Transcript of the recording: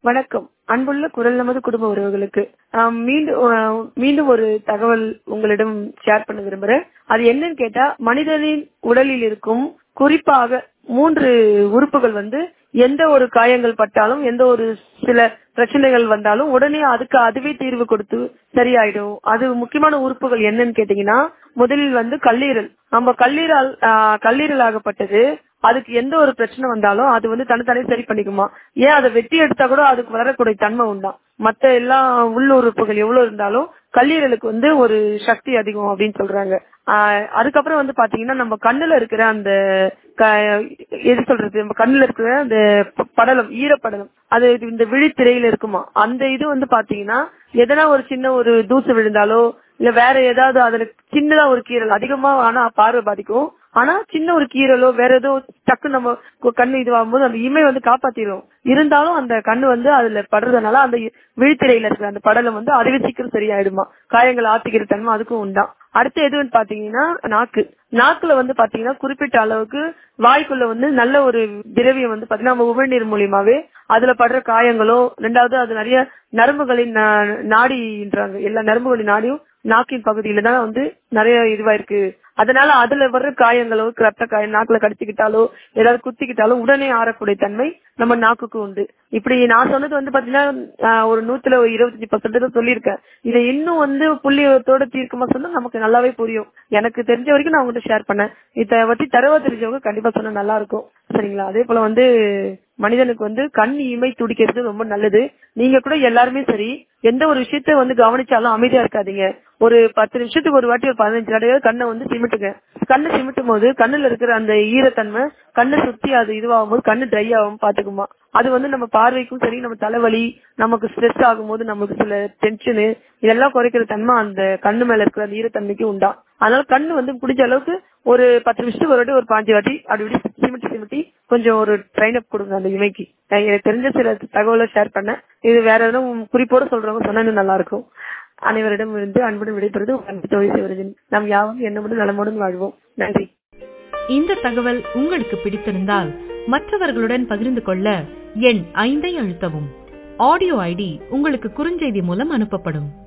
வணக்கம் அன்புள்ள குரல் நமது குடும்ப உறவுகளுக்கு ஆம், மீண்டும் ஆஹ், மீண்டும் ஒரு தகவல் உங்களிடம் ஷேர் பண்ண விரும்புறேன் அது என்னன்னு கேட்டா மனிதனின் உடலில் இருக்கும் குறிப்பாக மூன்று உறுப்புகள் வந்து எந்த ஒரு காயங்கள் பட்டாலும் எந்த ஒரு சில பிரச்சனைகள் வந்தாலும் உடனே அதுக்கு அதுவே தீர்வு கொடுத்து சரியாயிடும் அது முக்கியமான உறுப்புகள் என்னன்னு கேட்டீங்கன்னா முதலில் வந்து கல்லீரல் நம்ம கல்லீரல் ஆஹ், கல்லீரல் ஆகப்பட்டது அதுக்கு எந்த ஒரு பிரச்சனை வந்தாலும் அது வந்து தனித்தனே சரி பண்ணிக்குமா ஏன் அதை வெட்டி எடுத்தா கூட அதுக்கு வளரக்கூடிய தன்மை உண்டாம் மத்த எல்லா உள்ளுறுப்புகள் எவ்வளவு இருந்தாலும் கல்லீரலுக்கு வந்து ஒரு சக்தி அதிகம் அப்படின்னு சொல்றாங்க ஆஹ் அதுக்கப்புறம் வந்து பாத்தீங்கன்னா நம்ம கண்ணுல இருக்கிற அந்த க- எது சொல்றது நம்ம கண்ணுல இருக்கிற அந்த ப- படலம் ஈரப்படலம் அது இந்த விழித்திரையில இருக்குமா அந்த இது வந்து பாத்தீங்கன்னா எதனா ஒரு சின்ன ஒரு தூசு விழுந்தாலோ இல்ல வேற ஏதாவது அதுல சின்னதா ஒரு கீரல் அதிகமா ஆனா பார்வை பாதிக்கும் ஆனா சின்ன ஒரு கீரலோ வேற ஏதோ டக்கு நம்ம கு- கண்ணு இதுவாகும் போது அந்த இமை வந்து காப்பாத்திரும் இருந்தாலும் அந்த கண்ணு வந்து அதுல படுறதுனால அந்த இ- விழித்திரையில இருக்கிற அந்த படலம் வந்து அதுவே சீக்கிரம் சரியாயிடுமா காயங்கள் ஆத்திக்கிற தன்மை அதுக்கும் உண்டாம் அடுத்து எதுன்னு பாத்தீங்கன்னா நாக்கு நாக்குல வந்து பாத்தீங்கன்னா குறிப்பிட்ட அளவுக்கு வாய்க்குள்ள வந்து நல்ல ஒரு திரவியம் வந்து பாத்தீங்கன்னா நம்ம உமிழ்நீர் மூலியமாவே அதுல படுற காயங்களோ ரெண்டாவது அது நிறைய நரம்புகளின் நா- நாடின்றாங்க எல்லா நரம்புகளின் நாடியும் நாக்கின் பகுதியில தான் வந்து நிறைய இதுவா இருக்கு அதனால அதுல வர்ற காயங்களோ ரத்த காயம் நாக்குல கடிச்சுக்கிட்டாலோ ஏதாவது குத்திக்கிட்டாலோ உடனே ஆறக்கூடிய தன்மை நம்ம நாக்குக்கு உண்டு இப்படி நான் சொன்னது வந்து பாத்தீங்கன்னா ஆஹ், ஒரு நூத்துல ஒரு இருபத்தஞ்சு பர்சன்ட் சொல்லியிருக்கேன் இதை இன்னும் வந்து புள்ளியத்தோட தீர்க்கமா சொன்னா நமக்கு நல்லாவே புரியும் எனக்கு தெரிஞ்ச வரைக்கும் நான் உங்ககிட்ட ஷேர் பண்ணேன் இத பத்தி தரவா தெரிஞ்சவங்க கண்டிப்பா சொன்னா நல்லா இருக்கும் சரிங்களா அதே போல வந்து மனிதனுக்கு வந்து கண் இமை துடிக்கிறது ரொம்ப நல்லது நீங்க கூட எல்லாருமே சரி எந்த ஒரு விஷயத்த வந்து கவனிச்சாலும் அமைதியா இருக்காதீங்க ஒரு பத்து நிமிஷத்துக்கு ஒரு வாட்டி ஒரு பதினஞ்சு தடவை கண்ணை வந்து சிமிட்டுங்க கண்ணை சிமிட்டும் போது கண்ணுல இருக்கிற அந்த ஈரத்தன்மை கண்ணை சுத்தி அது இதுவாகும் போது கண்ணு ட்ரை ஆகும் பாத்துக்குமா அது வந்து நம்ம பார்வைக்கும் சரி நம்ம தலைவலி நமக்கு ஸ்ட்ரெஸ் ஆகும்போது நமக்கு சில டென்ஷனு இதெல்லாம் குறைக்கிற தன்மை அந்த கண்ணு மேல இருக்கிற அந்த ஈரத்தன்மைக்கு உண்டா அதனால கண்ணு வந்து பிடிச்ச அளவுக்கு ஒரு பத்து நிமிஷத்துக்கு ஒரு வாட்டி ஒரு பாஞ்சு வாட்டி அப்படி இப்படி சிமிட்டி சிமிட்டி கொஞ்சம் ஒரு ட்ரைன் அப் கொடுங்க அந்த இமைக்கு நான் எனக்கு தெரிஞ்ச சில தகவலை ஷேர் பண்ணேன் இது வேற எதுவும் குறிப்போட சொல்றவங்க சொன்னா இன்னும் நல்லா இருக்கும் அனைவரிடம் இருந்து அன்புடன் விடைபெறுவது உங்கள் அன்பு தோழி சிவரஜன் நாம் யாவும் என்னமுடன் நலமுடன் வாழ்வோம் நன்றி இந்த தகவல் உங்களுக்கு பிடித்திருந்தால் மற்றவர்களுடன் பகிர்ந்து கொள்ள எண் ஐந்தை அழுத்தவும் ஆடியோ ஐடி உங்களுக்கு குறுஞ்செய்தி மூலம் அனுப்பப்படும்